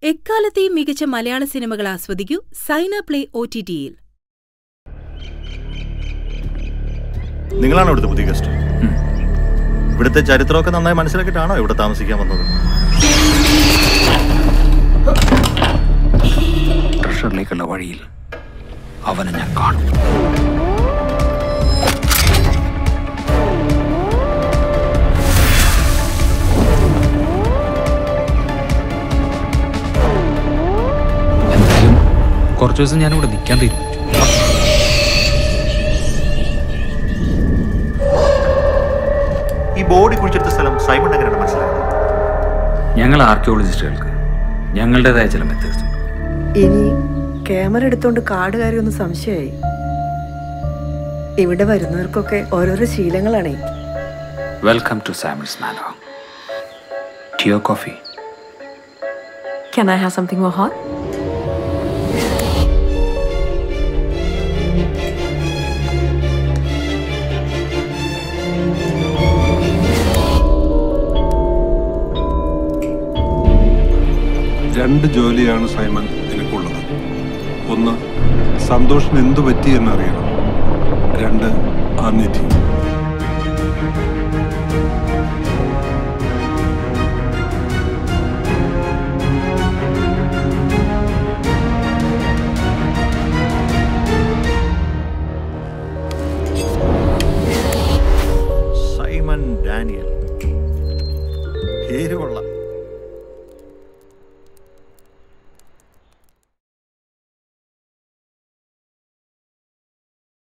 എക്കാലത്തെയും മികച്ച മലയാള സിനിമകൾ ആസ്വദിക്കൂ സൈന പ്ലേ ഒ ടി ടിയിൽ നിങ്ങളാണോ ഇവിടുത്തെ പുതിയ ഗസ്റ്റ് ഇവിടുത്തെ ചരിത്രമൊക്കെ നന്നായി മനസ്സിലാക്കിയിട്ടാണോ ഇവിടെ താമസിക്കാൻ വന്നത് ട്രഷറിലേക്കുള്ള വഴിയിൽ അവനെ ഞാൻ കാണും എന്തായാലും കുറച്ചു ദിവസം ഞാനിവിടെ നിൽക്കാൻ തീരുമാനിച്ചു ഈ ബോഡി കുഴിച്ചെടുത്ത സ്ഥലം സൈമൺ എങ്ങനെയാണ് മനസ്സിലായത് ഞങ്ങൾ ആർക്കിയോളജിസ്റ്റുകൾക്ക് ഞങ്ങളുടേതായ ചില മെത്തേഡ്സ് ഉണ്ട് ഇനി ക്യാമറ എടുത്തോണ്ട് കാട് കയറി ഒന്ന് സംശയമായി ഇവിടെ വരുന്നവർക്കൊക്കെ ഓരോരോ ശീലങ്ങളാണേ വെൽക്കം ടു സാമിൾസ് മാനോ ടിയോ coffee Can I have something more hot? രണ്ട് ജോലിയാണ് സൈമൺ നിനക്കുള്ളത് ഒന്ന് സന്തോഷിന് എന്തു പറ്റി എന്നറിയണം രണ്ട് ആ നിധി സൈമൺ ഡാനിയൽ